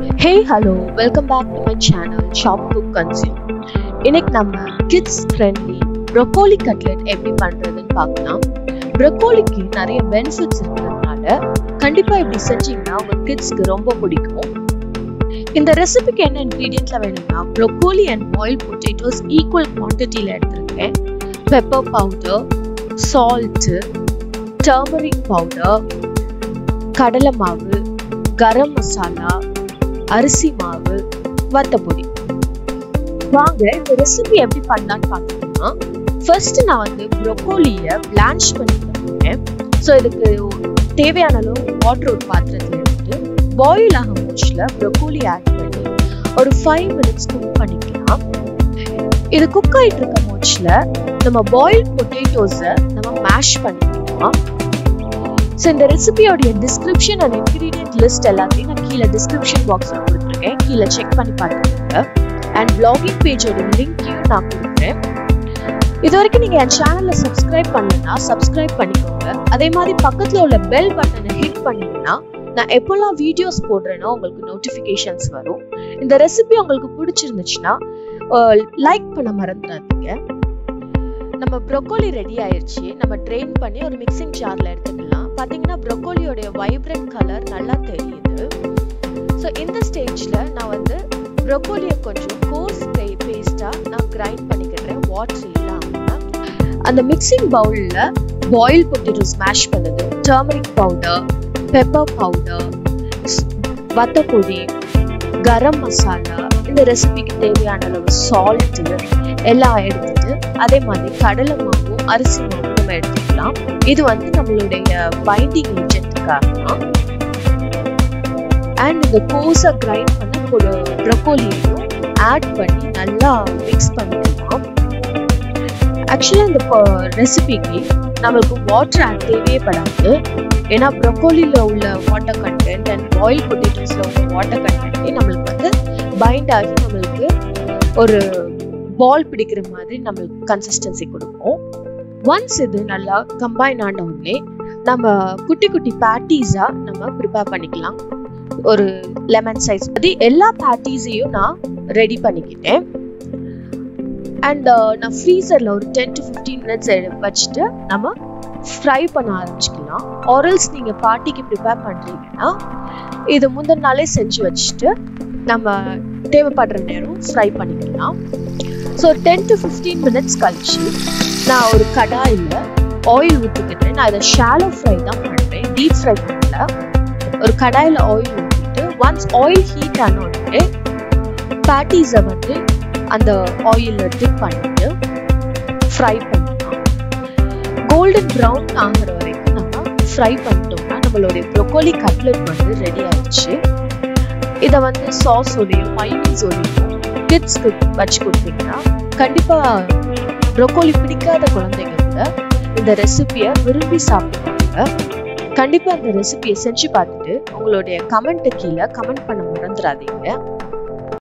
hey hello welcome back to my channel shop cook consume இன்னைக்கு நம்ம kids friendly broccoli cutlet எப்படி பண்ணுறதுன்னு பார்க்கலாம் ப்ரொக்கோலிக்கு நிறைய பெனிஃபிட்ஸ் இருக்கிறதுனால கண்டிப்பாக இப்படி செஞ்சீங்கன்னா உங்கள் கிட்ஸ்க்கு ரொம்ப பிடிக்கும் இந்த ரெசிபிக்கு என்ன இன்க்ரீடியன்ட்ல வேணும்னா broccoli and boil potatoes equal குவான்டிட்டியில் எடுத்திருக்கேன் pepper powder salt turmeric powder கடலை மாவு கரம் மசாலா அரிசி மாவு வத்தப்பொடி வாங்க இந்த ரெசிபி எப்படி பண்ணலான்னு பார்த்தீங்கன்னா ஃபர்ஸ்ட் நான் வந்து ப்ரொக்கோலியை பிளான்ச் பண்ணி தருவேன் ஸோ இதுக்கு தேவையான அளவு வாட்டர் ஒரு பாத்திரத்தில் எடுத்துட்டு பாயில் ஆகும் மூச்சில் ப்ரொக்கோலி ஆட் பண்ணி ஒரு ஃபைவ் மினிட்ஸ் குக் பண்ணிக்கலாம் இது குக் ஆகிட்டு இருக்க மூச்சில் நம்ம பாயில் பொட்டேட்டோஸை நம்ம மேஷ் பண்ணிக்கலாம் ஸோ இந்த ரெசிபியோடைய டிஸ்கிரிப்ஷன் அண்ட் இன்க்ரீடியன்ட் லிஸ்ட் எல்லாத்தையும் நான் கீழே டிஸ்கிரிப்ஷன் பாக்ஸில் கொடுத்துருக்கேன் கீழே செக் பண்ணி பார்த்துக்கோங்க அண்ட் பிளாகிங் பேஜோட லிங்க்கையும் நான் கொடுக்குறேன் இது வரைக்கும் நீங்கள் என் சேனலில் சப்ஸ்கிரைப் பண்ணலன்னா சப்ஸ்கிரைப் பண்ணிக்கோங்க அதே மாதிரி பக்கத்தில் உள்ள பெல் பட்டனை ஹிட் பண்ணிங்கன்னா நான் எப்போல்லாம் வீடியோஸ் போடுறேனோ உங்களுக்கு நோட்டிஃபிகேஷன்ஸ் வரும் இந்த ரெசிபி உங்களுக்கு பிடிச்சிருந்துச்சுன்னா லைக் பண்ண மறந்துடாதீங்க நம்ம ப்ரொக்கோலி ரெடி ஆயிடுச்சு நம்ம ட்ரெயின் பண்ணி ஒரு மிக்சிங் ஜாரில் எடுத்துக்கலாம் பார்த்தீங்கன்னா ப்ரொக்கோலியோடைய வைப்ரண்ட் கலர் நல்லா தெரியுது ஸோ இந்த ஸ்டேஜில் நான் வந்து ப்ரொக்கோலியை கொஞ்சம் கோர்ஸ் பே பேஸ்ட்டாக நான் கிரைண்ட் பண்ணிக்கிறேன் வாட்டர் இல்லாமல் அந்த மிக்சிங் பவுலில் பாயில் பொட்டேட்டோ ஸ்மாஷ் பண்ணுது டர்மரிக் பவுடர் பெப்பர் பவுடர் வத்தப்பொடி கரம் மசாலா இந்த ரெசிபிக்கு தேவையான அளவு சால்ட்டு எல்லாம் எடுத்துட்டு அதே மாதிரி கடலை மாவும் அரிசி மாவும் நம்ம எடுத்துக்கலாம் இது வந்து நம்மளுடைய பைண்டிங் ஏஜென்ட்டுக்காக தான் அண்ட் இந்த கோஸை கிரைண்ட் பண்ண ஒரு ப்ரொக்கோலியையும் ஆட் பண்ணி நல்லா மிக்ஸ் பண்ணிக்கலாம் ஆக்சுவலாக இந்த ரெசிபிக்கு நம்மளுக்கு வாட்டர் ஆட் தேவையே படாது ஏன்னா ப்ரொக்கோலியில் உள்ள வாட்டர் கண்டென்ட் அண்ட் பாயில் பொட்டேட்டோஸில் உள்ள வாட்டர் கண்டென்ட்டே நம்மளுக்கு வந்து பைண்ட் ஆகி நம்மளுக்கு ஒரு பால் பிடிக்கிற மாதிரி நம்மளுக்கு கன்சிஸ்டன்சி கொடுக்கும் ஒன்ஸ் இது நல்லா கம்பைன் ஆன உடனே நம்ம குட்டி குட்டி பேட்டீஸாக நம்ம ப்ரிப்பேர் பண்ணிக்கலாம் ஒரு லெமன் சைஸ் அது எல்லா பேட்டீஸையும் நான் ரெடி பண்ணிக்கிட்டேன் அண்ட் நான் ஃப்ரீசரில் ஒரு டென் டு ஃபிஃப்டீன் மினிட்ஸ் வச்சுட்டு நம்ம ஃப்ரை பண்ண ஆரம்பிச்சுக்கலாம் ஆரல்ஸ் நீங்கள் பார்ட்டிக்கு ப்ரிப்பேர் பண்ணுறீங்கன்னா இது முந்தின நாளே செஞ்சு வச்சுட்டு நம்ம தேவைப்படுற நேரம் ஃப்ரை பண்ணிக்கலாம் so ten to fifteen minutes கழிச்சு நான் ஒரு கடாயில் ஆயில் ஊற்றிக்கிட்டேன் நான் இதை ஷாலோ ஃப்ரை தான் பண்ணுறேன் டீப் ஃப்ரை பண்ணல ஒரு கடாயில் ஆயில் ஊற்றிட்டு ஒன்ஸ் ஆயில் ஹீட் ஆன உடனே பேட்டீஸை வந்து அந்த ஆயிலில் டிப் பண்ணிட்டு ஃப்ரை பண்ணலாம் கோல்டன் ப்ரௌன் ஆகிற வரைக்கும் நம்ம ஃப்ரை பண்ணிட்டோம்னா நம்மளுடைய ப்ரொக்கோலி கட்லெட் வந்து ரெடி ஆயிடுச்சு இதை வந்து சாஸோடையும் மைனீஸோடையும் கிட்ஸ்க்கு வச்சு கொடுத்தீங்கன்னா கண்டிப்பாக ப்ரொக்கோலி பிடிக்காத குழந்தைங்க கூட இந்த ரெசிபியை விரும்பி சாப்பிடுவாங்க கண்டிப்பாக இந்த ரெசிபியை செஞ்சு பார்த்துட்டு உங்களுடைய கமெண்ட்டு கீழே கமெண்ட் பண்ண மறந்துடாதீங்க